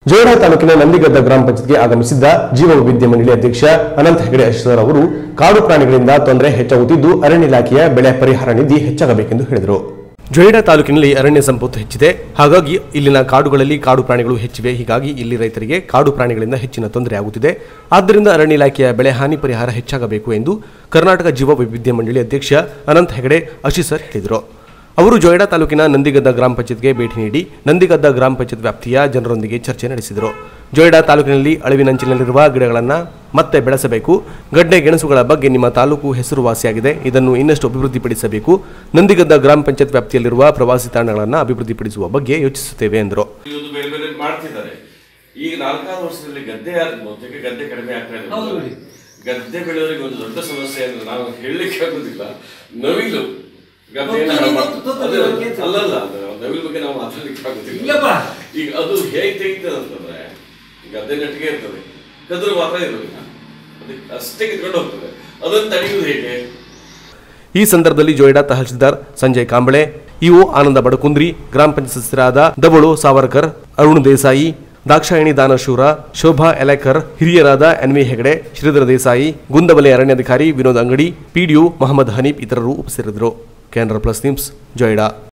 ಜೋಯಿಡಾ ತಾಲೂಕಿನ ನಂದಿಗದ್ದ ಗ್ರಾಮ ಪಂಚಾಯತ್ಗೆ ಆಗಮಿಸಿದ್ದ ಜೀವ ವೈವಿಧ್ಯ ಮಂಡಳಿ ಅಧ್ಯಕ್ಷ ಅನಂತ ಹೆಗಡೆ ಅಶ್ವರ್ ಅವರು ಕಾಡು ಪ್ರಾಣಿಗಳಿಂದ ತೊಂದರೆ ಹೆಚ್ಚಾಗುತ್ತಿದ್ದು ಅರಣ್ಯ ಇಲಾಖೆಯ ಬೆಳೆ ಪರಿಹಾರ ನಿಧಿ ಹೆಚ್ಚಾಗಬೇಕೆಂದು ಹೇಳಿದರು ಜೊಯ್ಡಾ ತಾಲೂಕಿನಲ್ಲಿ ಅರಣ್ಯ ಸಂಪತ್ತು ಹೆಚ್ಚಿದೆ ಹಾಗಾಗಿ ಇಲ್ಲಿನ ಕಾಡುಗಳಲ್ಲಿ ಕಾಡು ಪ್ರಾಣಿಗಳು ಹೆಚ್ಚಿವೆ ಹೀಗಾಗಿ ಇಲ್ಲಿ ರೈತರಿಗೆ ಕಾಡು ಪ್ರಾಣಿಗಳಿಂದ ಹೆಚ್ಚಿನ ತೊಂದರೆ ಆಗುತ್ತಿದೆ ಆದ್ದರಿಂದ ಅರಣ್ಯ ಇಲಾಖೆಯ ಬೆಳೆ ಹಾನಿ ಪರಿಹಾರ ಹೆಚ್ಚಾಗಬೇಕು ಎಂದು ಕರ್ನಾಟಕ ಜೀವ ವೈವಿಧ್ಯ ಮಂಡಳಿ ಅಧ್ಯಕ್ಷ ಅನಂತ ಹೆಗಡೆ ಅಶಿಸರ್ ಹೇಳಿದರು ಅವರು ಜೊಯ್ಡಾ ತಾಲೂಕಿನ ನಂದಿಗದ್ದ ಗ್ರಾಮ ಪಂಚಾಯತ್ಗೆ ಭೇಟಿ ನೀಡಿ ನಂದಿಗದ್ದ ಗ್ರಾಮ ಪಂಚಾಯತ್ ವ್ಯಾಪ್ತಿಯ ಜನರೊಂದಿಗೆ ಚರ್ಚೆ ನಡೆಸಿದರು ಜೊಯ್ಡಾ ತಾಲೂಕಿನಲ್ಲಿ ಅಳಿವಿನಂಚಿನಲ್ಲಿರುವ ಗಿಡಗಳನ್ನು ಮತ್ತೆ ಬೆಳೆಸಬೇಕು ಗಡ್ಡೆ ಗೆಣಸುಗಳ ಬಗ್ಗೆ ನಿಮ್ಮ ತಾಲೂಕು ಹೆಸರುವಾಸಿಯಾಗಿದೆ ಇದನ್ನು ಇನ್ನಷ್ಟು ಅಭಿವೃದ್ಧಿಪಡಿಸಬೇಕು ನಂದಿಗದ್ದ ಗ್ರಾಮ ಪಂಚಾಯತ್ ವ್ಯಾಪ್ತಿಯಲ್ಲಿರುವ ಪ್ರವಾಸಿ ತಾಣಗಳನ್ನು ಅಭಿವೃದ್ಧಿಪಡಿಸುವ ಬಗ್ಗೆ ಯೋಚಿಸುತ್ತೇವೆ ಎಂದರು ಇವತ್ತು ಬೇರೆ ಬೇರೆ ಮಾಡ್ತಿದ್ದಾರೆ ಈಗ ನಾಲ್ಕಾರು ವರ್ಷದಲ್ಲಿ ಗದ್ದೆ ಯಾರು ಬಹುತೇಕ ಗದ್ದೆ ಕಡಿಮೆ ಆಗ್ತಾ ಇದೆ ಗದ್ದೆ ಬೆಳೆಯೋರಿಗೆ ಒಂದು ದೊಡ್ಡ ಸಮಸ್ಯೆ ಅಂದ್ರೆ ನಾವು ಹೇಳಲಿಕ್ಕೆ ಆಗುದಿಲ್ಲ ನವಿಲು ಗದ್ದೆಯನ್ನ ಹಾಳು ಮಾಡ್ತದೆ. ಅದೇ ಅಲ್ಲಲ್ಲ ಅದು ನವಿಲು ಬಗ್ಗೆ ನಾವು ಮಾತಾಡ್ಲಿಕ್ಕೆ ಆಗುದಿಲ್ಲ ಈಗ ಅದು ಹೇಗೆ ತೆಗಿತದೆ ಅಂತಂದ್ರೆ ಗದ್ದೆ ನೆಟ್ಟಿಗೆ ಇರ್ತದೆ ಕದ್ರು ಮಾತ್ರ ಇರೋದಿಲ್ಲ ಅದಕ್ಕೆ ಅಷ್ಟೇ ಕಿತ್ಕೊಂಡು ಹೋಗ್ತದೆ ಅದನ್ನು ತಡೆಯುವುದು ಹೇಗೆ ಈ ಸಂದರ್ಭದಲ್ಲಿ ಜೊಯ್ಡಾ ತಹಶೀಲ್ದಾರ್ ಸಂಜಯ್ ಕಾಂಬಳೆ ಇಒ ಆನಂದ ಬಡಕುಂದ್ರಿ ಗ್ರಾಮ ಪಂಚಾಯತ್ ಸದಸ್ಯರಾದ ದಬಳು ಸಾವರ್ಕರ್ ಅರುಣ್ ದೇಸಾಯಿ ದಾಕ್ಷಾಯಣಿ ದಾನಶೂರ ಶೋಭಾ ಎಲೆಕರ್ ಹಿರಿಯರಾದ ಎನ್ವಿ ಹೆಗಡೆ ಶ್ರೀಧರ ದೇಸಾಯಿ ಗುಂದಬಲೆ ಅರಣ್ಯಾಧಿಕಾರಿ ವಿನೋದ್ ಅಂಗಡಿ ಪಿಡಿಒ ಮೊಹಮ್ಮದ್ ಹನೀಫ್ ಇತರರು ಉಪಸ್ಥಿತರಿದ್ದರು ಕ್ಯಾನರಾ ಪ್ಲಸ್ ನ್ಯೂಸ್ ಜೊಯ್ಡಾ